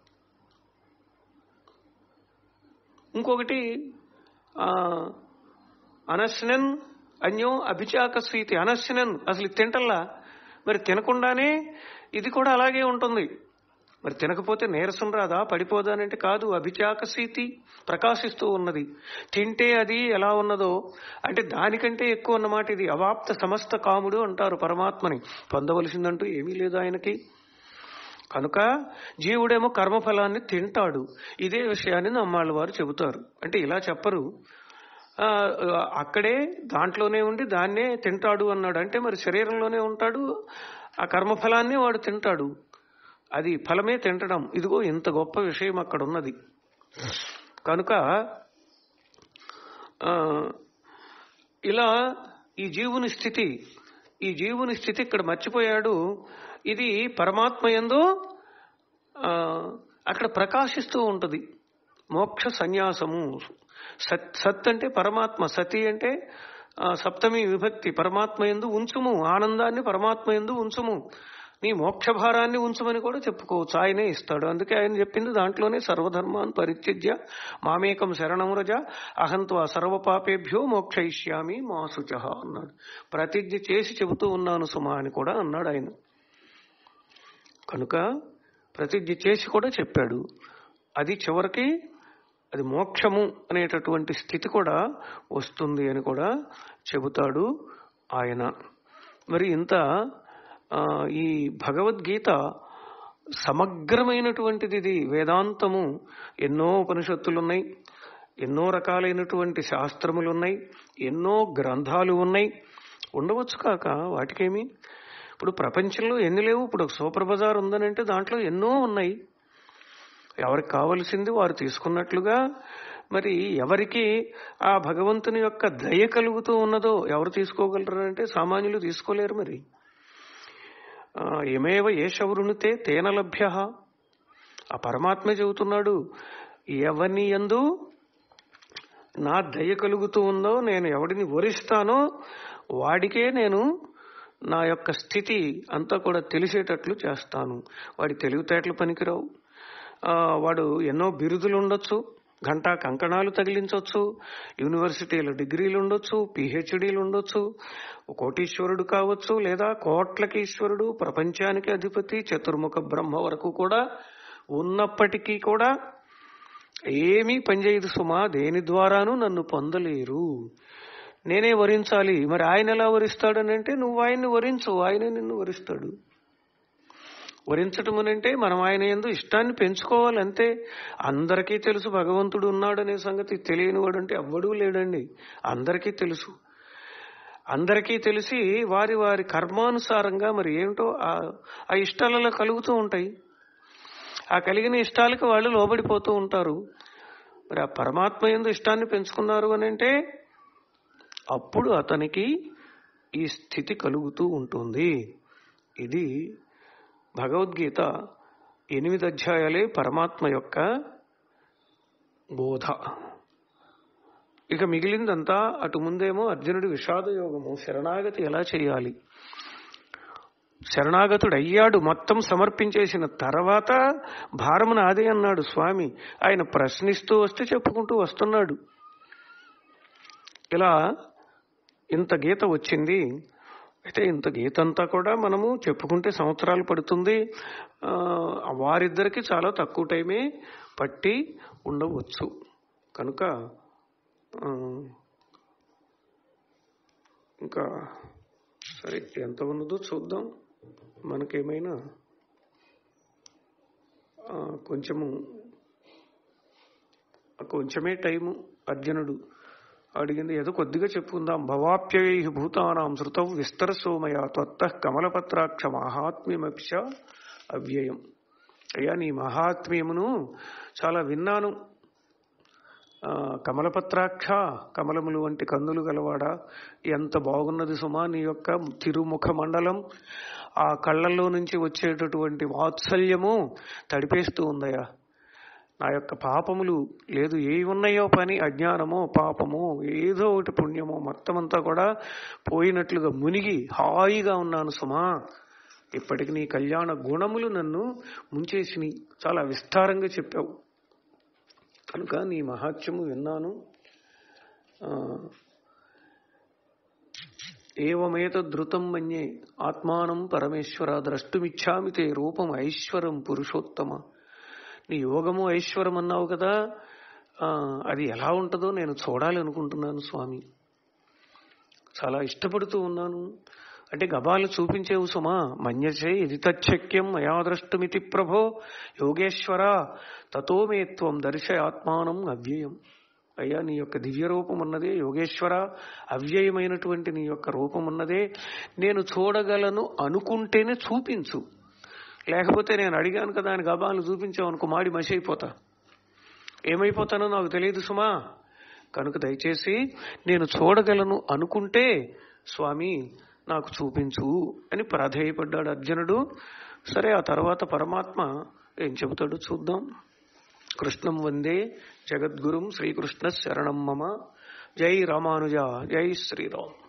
ఇంకొకటి ఆ, అనస్నన్ అన్యో అభిచాకస్వీతి అనస్నన్ అసలు ఇది తింటల్లా మరి తినకుండానే ఇది కూడా అలాగే ఉంటుంది మరి తినకపోతే నీరసం రాదా పడిపోదా అని అంటే కాదు అభిచాకసీతి ప్రకాశిస్తూ ఉన్నది తింటే అది ఎలా ఉన్నదో అంటే దానికంటే ఎక్కువ అన్నమాట ఇది అవాప్త సమస్త కాముడు అంటారు పరమాత్మని పొందవలసిందంటూ ఏమీ లేదు ఆయనకి కనుక జీవుడేమో కర్మఫలాన్ని తింటాడు ఇదే విషయాన్ని నమ్మాళ్ళ వారు చెబుతారు అంటే ఇలా చెప్పరు ఆ, అక్కడే దాంట్లోనే ఉండి దాన్నే తింటాడు అన్నాడు అంటే మరి శరీరంలోనే ఉంటాడు ఆ కర్మఫలాన్ని వాడు తింటాడు అది ఫలమే తింటడం ఇదిగో ఇంత గొప్ప విషయం అక్కడ ఉన్నది కనుక ఆ, ఇలా ఈ జీవుని స్థితి ఈ జీవుని స్థితి ఇక్కడ మర్చిపోయాడు ఇది పరమాత్మ ఎందు ఆ, అక్కడ ప్రకాశిస్తూ ఉంటది మోక్ష సన్యాసము సత్ సత్ అంటే పరమాత్మ సతి అంటే ఆ, సప్తమి విభక్తి పరమాత్మ ఎందు ఉంచుము ఆనందాన్ని పరమాత్మ ఎందు ఉంచుము నీ మోక్ష భారాన్ని ఉంచమని కూడా చెప్పుకోవచ్చు ఆయనే ఇస్తాడు అందుకే ఆయన చెప్పింది దాంట్లోనే సర్వధర్మాన్ పరిత్యజ్య మామేకం శరణం రజ అహంత్వా సర్వపాపేభ్యో మోక్షయిష్యామి మా శుచ అన్నాడు ప్రతిజ్ఞ చేసి చెబుతూ ఉన్నాను సుమా అని కూడా అన్నాడు ఆయన కనుక ప్రతిజ్ఞ చేసి కూడా చెప్పాడు అది చివరికి అది మోక్షము అనేటటువంటి స్థితి కూడా వస్తుంది అని కూడా చెబుతాడు ఆయన మరి ఇంత ఆ, ఈ భగవద్గీత సమగ్రమైనటువంటిది ఇది వేదాంతము ఎన్నో ఉపనిషత్తులు ఉన్నాయి ఎన్నో రకాలైనటువంటి శాస్త్రములు ఉన్నాయి ఎన్నో గ్రంథాలు ఉన్నాయి ఉండవచ్చు కాక వాటికేమి ఇప్పుడు ప్రపంచంలో ఎన్ని లేవు ఇప్పుడు ఒక సూపర్ బజార్ ఉందనంటే దాంట్లో ఎన్నో ఉన్నాయి ఎవరికి కావలసింది వారు తీసుకున్నట్లుగా మరి ఎవరికి ఆ భగవంతుని యొక్క దయ కలుగుతూ ఉన్నదో ఎవరు తీసుకోగలరు అంటే సామాన్యులు తీసుకోలేరు మరి ఆ, ఏమేవ ఏషవృణితే తేన లభ్య ఆ పరమాత్మ చెబుతున్నాడు ఎవని యందు నా దయ కలుగుతూ ఉందో నేను ఎవడిని వరిస్తానో వాడికే నేను నా యొక్క స్థితి అంతా కూడా తెలిసేటట్లు చేస్తాను వాడి తెలివితేటలు పనికిరావు ఆ, వాడు ఎన్నో బిరుదులు ఉండొచ్చు గంటా కంకణాలు తగిలించవచ్చు యూనివర్సిటీలో డిగ్రీలు ఉండొచ్చు పిహెచ్డీలు ఉండొచ్చు కోటీశ్వరుడు కావచ్చు లేదా కోట్లకి ఈశ్వరుడు ప్రపంచానికి అధిపతి చతుర్ముఖ బ్రహ్మ వరకు కూడా ఉన్నప్పటికీ కూడా ఏమీ పనిచేయదు సుమా దేని ద్వారాను నన్ను పొందలేరు నేనే వరించాలి మరి ఆయన ఎలా వరిస్తాడని అంటే నువ్వు ఆయన్ని వరించు ఆయనే నిన్ను వరిస్తాడు వరించటం అంటే మనం ఆయన ఎందు ఇష్టాన్ని పెంచుకోవాలి అంతే అందరికీ తెలుసు భగవంతుడు ఉన్నాడనే సంగతి తెలియని వాడు అంటే ఎవ్వడూ లేడండి అందరికీ తెలుసు అందరికీ తెలిసి వారి వారి కర్మానుసారంగా మరి ఏమిటో ఆ- ఆ ఇష్టాలలో కలుగుతూ ఉంటాయి ఆ కలిగిన ఇష్టాలకు వాళ్ళు లోబడిపోతూ ఉంటారు మరి ఆ పరమాత్మ ఎందు ఇష్టాన్ని పెంచుకున్నారు అని అంటే అప్పుడు అతనికి ఈ స్థితి కలుగుతూ ఉంటుంది ఇది భగవద్గీత ఎనిమిది అధ్యాయాలే పరమాత్మ యొక్క బోధ ఇక మిగిలిందంతా అటు ముందేమో అర్జునుడి విషాద యోగము శరణాగతి ఎలా చేయాలి శరణాగతుడు అయ్యాడు మొత్తం సమర్పించేసిన తర్వాత భారమున అదే అన్నాడు స్వామి ఆయన ప్రశ్నిస్తూ వస్తే చెప్పుకుంటూ వస్తున్నాడు ఇలా ఇంత గీత వచ్చింది అయితే ఇంత గీత అంతా కూడా మనము చెప్పుకుంటే సంవత్సరాలు పడుతుంది ఆ, వారిద్దరికి చాలా తక్కువ టైమే పట్టి ఉండవచ్చు కనుక ఆ, ఇంకా సరే ఎంత ఉన్నదో చూద్దాం మనకేమైనా ఆ, కొంచెము కొంచెమే టైము అర్జునుడు అడిగింది ఏదో కొద్దిగా చెప్పుకుందాం భవాప్యై భూతానాం శృతం విస్తరసోమయ త్వత్త కమలపత్రాక్ష మహాత్మ్యమక్ష అవ్యయం అయ్యా నీ మహాత్మ్యమును చాలా విన్నాను ఆ, కమలపత్రాక్ష కమలములు వంటి కందులు గలవాడా ఎంత బాగున్నది సుమా నీ యొక్క తిరుముఖ మండలం ఆ కళ్ళల్లో నుంచి వచ్చేటటువంటి వాత్సల్యము తడిపేస్తూ ఉందయ్యా నా యొక్క పాపములు లేదు ఏ ఉన్నాయో పని అజ్ఞానమో పాపమో ఏదో ఒకటి పుణ్యమో మొత్తం అంతా కూడా పోయినట్లుగా మునిగి హాయిగా ఉన్నాను సుమా ఇప్పటికి నీ కళ్యాణ గుణములు నన్ను ముంచేసిని చాలా విస్తారంగా చెప్పావు కనుక నీ మహాత్యము విన్నాను ఆ, ఏవమేత ధృతం మన్యే ఆత్మానం పరమేశ్వర ద్రష్టుమిచ్చామి తే రూపం ఐశ్వరం పురుషోత్తమ నీ యోగము ఐశ్వరం అన్నావు కదా ఆ, అది ఎలా ఉంటుందో నేను చూడాలి అనుకుంటున్నాను స్వామి చాలా ఇష్టపడుతూ ఉన్నాను అంటే గబాలు చూపించేవు సుమా మన్యసే ఇది తచ్చక్యం మయా ద్రష్టుమితి ప్రభో యోగేశ్వర తతో మే త్వం దర్శయాత్మానం అవ్యయం అయ్యా నీ యొక్క దివ్య రూపం ఉన్నదే యోగేశ్వర అవ్యయమైనటువంటి నీ యొక్క రూపం ఉన్నదే నేను చూడగలను అనుకుంటేనే చూపించు లేకపోతే నేను అడిగాను కదా అని గబాలు చూపించావు అనుకో మాడి మసి అయిపోతా ఏమైపోతానో నాకు తెలియదు సుమా కనుక దయచేసి నేను చూడగలను అనుకుంటే స్వామి నాకు చూపించు అని ప్రాధేయపడ్డాడు అర్జునుడు సరే ఆ తర్వాత పరమాత్మ ఏం చెబుతాడో చూద్దాం కృష్ణం వందే జగద్గురుం శ్రీకృష్ణ శరణం మమ జై రామానుజ జై శ్రీరామ్